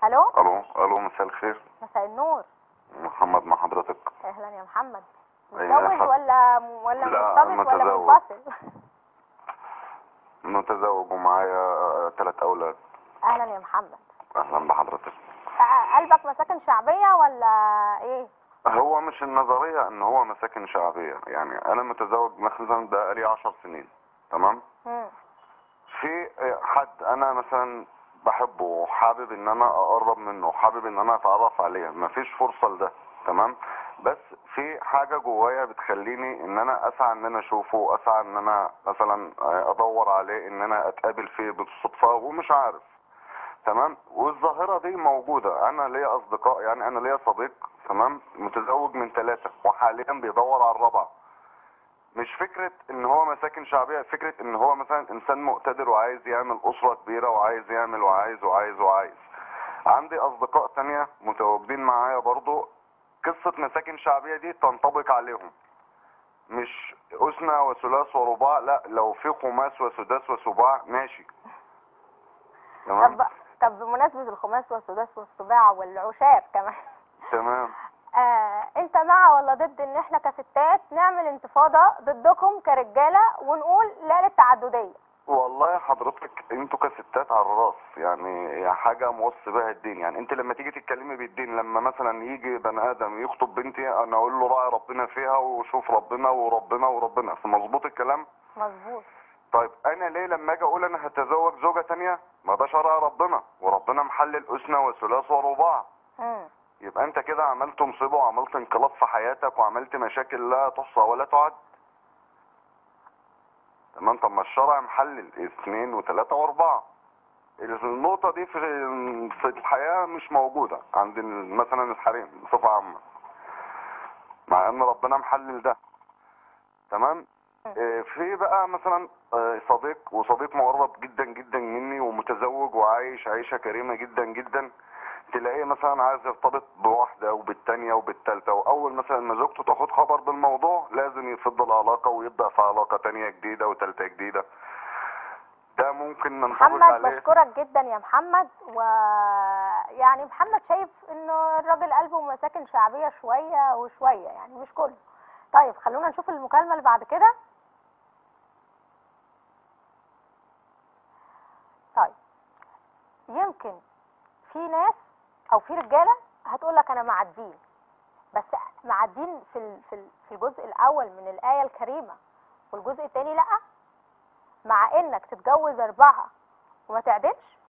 الو الو الو مساء الخير مساء النور محمد مع حضرتك اهلا يا محمد أيوة يا متجوز حب- ولا ولا لا، مرتبط ولا متزوج. منفصل متزوج ومعايا ثلاث اولاد اهلا يا محمد اهلا بحضرتك آه، قلبك مساكن شعبيه ولا ايه هو مش النظريه ان هو مساكن شعبيه يعني انا متزوج مثلا بقالي عشر سنين تمام مم. في حد انا مثلا بحبه وحابب ان انا اقرب منه وحابب ان انا اتعرف عليه مفيش فرصه لده تمام بس في حاجه جوايا بتخليني ان انا اسعى ان انا اشوفه اسعى ان انا مثلا ادور عليه ان انا اتقابل فيه بالصدفه ومش عارف تمام والظاهره دي موجوده انا ليا اصدقاء يعني انا ليا صديق تمام متزوج من ثلاثه وحاليا بيدور على الرابعه مش فكرة ان هو مساكن شعبية فكرة ان هو مثلا انسان مقتدر وعايز يعمل اسرة كبيرة وعايز يعمل وعايز وعايز وعايز عندي اصدقاء تانية متواجدين معايا برضو قصة مساكن شعبية دي تنطبق عليهم مش اثنى وثلاث ورباع لا لو في خماس وسداس وسباع ماشي تمام طب طب بمناسبه الخماس والسداس والسباع والعشاب كمان تمام آه، انت مع ولا ضد ان احنا كستات نعمل انتفاضه ضدكم كرجاله ونقول لا للتعدديه والله حضرتك انتوا كستات على الراس يعني هي حاجه موصي بها الدين يعني انت لما تيجي تتكلمي بالدين لما مثلا يجي بني ادم يخطب بنتي انا اقول له راعي ربنا فيها وشوف ربنا وربنا وربنا مظبوط الكلام مظبوط طيب انا ليه لما اجي اقول انا هتزوج زوجه تانية ما ده شرع ربنا وربنا محلل اثنى وثلاث ورباع مم. يبقى انت كده عملت مصيبه وعملت انقلاب في حياتك وعملت مشاكل لا تحصى ولا تعد تمام طب ما الشرع محلل اثنين وثلاثة واربعة النقطة دي في في الحياة مش موجودة عند ال- مثلا الحريم بصفة عامة مع ان ربنا محلل ده تمام اه، في بقى مثلا اه، صديق وصديق مقرب جدا جدا مني ومتزوج وعايش عيشة كريمة جدا جدا تلاقيه مثلا عايز يرتبط بواحدة وبالتانية وبالتالتة وأول مثلا ما زوجته تاخد خبر بالموضوع لازم يفض العلاقة ويبدأ في علاقة تانية جديدة وتالتة جديدة ده ممكن ننطبق محمد عليه بشكرك جدا يا محمد و يعني محمد شايف انه الراجل قلبه مساكن شعبيه شويه وشويه يعني مش كله طيب خلونا نشوف المكالمه اللي بعد كده طيب يمكن في ناس او في رجاله هتقول لك انا مع الدين بس مع الدين في ال- في ال- في الجزء الاول من الايه الكريمه والجزء الثاني لا مع انك تتجوز اربعه وما تعدلش